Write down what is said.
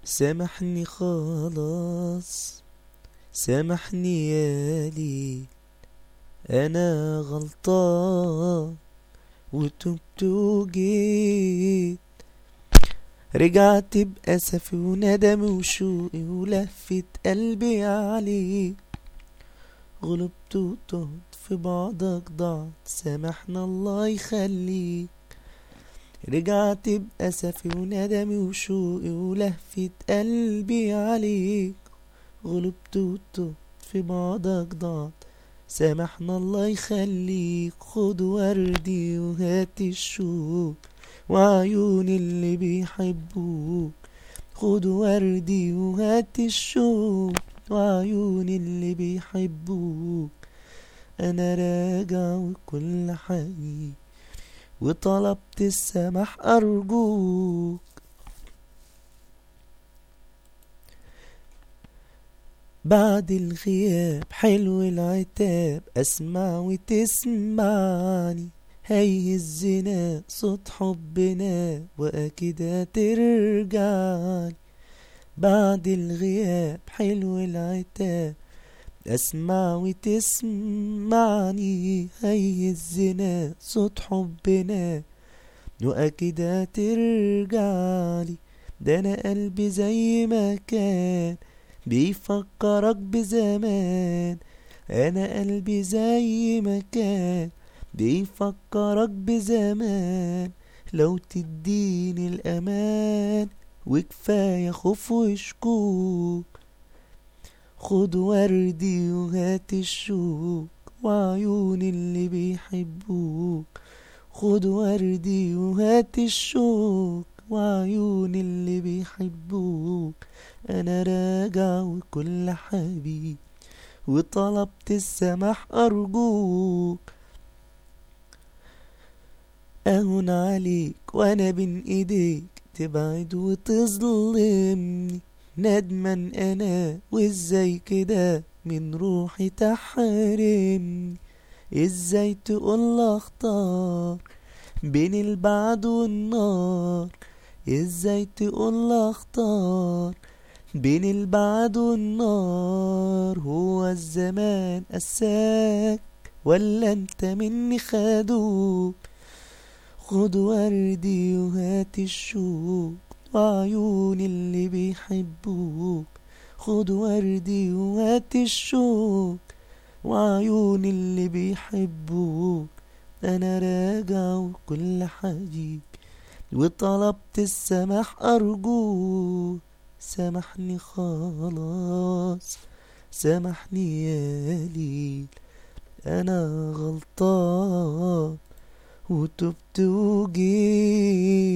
سامحني خلاص سامحني يا ليل انا غلطان وتبت وجيت رجعت بأسفي وندمي وشوقي ولفت قلبي عليك غلبت وتهت في بعضك ضعت سامحنا الله يخليك رجعت بأسفي وندمي وشوقي ولهفة قلبي عليك غلبت وتهت في بعضك ضعت سامحنا الله يخليك خد وردي وهات الشوق وعيون اللي بيحبوك خد وردي وهات الشوق وعيون اللي بيحبوك انا راجع وكل حقيقي وطلبت السماح ارجوك بعد الغياب حلو العتاب اسمع وتسمعني هيهزنا صوت حبنا واكيد هترجعني بعد الغياب حلو العتاب اسمع وتسمعني هيهزنا صوت حبنا واكيد هترجعلي ده انا قلبي زي ما كان بيفكرك بزمان انا قلبي زي ما كان بيفكرك بزمان لو تديني الامان وكفايه خوف وشكوك خد وردي وهات الشوك وعيون اللي بيحبوك خد وردي وهات الشوك وعيون اللي بيحبوك انا راجع وكل حبيب وطلبت السماح ارجوك اهون عليك وانا بين ايديك تبعد وتظلمني ندمان انا وازاي كده من روحي تحرمني ازاي تقول اختار بين البعد والنار ازاي تقول اختار بين البعد والنار هو الزمان قساك ولا انت مني خدوك خد وردي وهات الشوق وعيون اللي بيحبوك خد وردي وهات الشوق وعيون اللي بيحبوك انا راجع وكل حبيب وطلبت السماح ارجوك سامحني خلاص سامحني يا ليل انا غلطان وتبت وجيت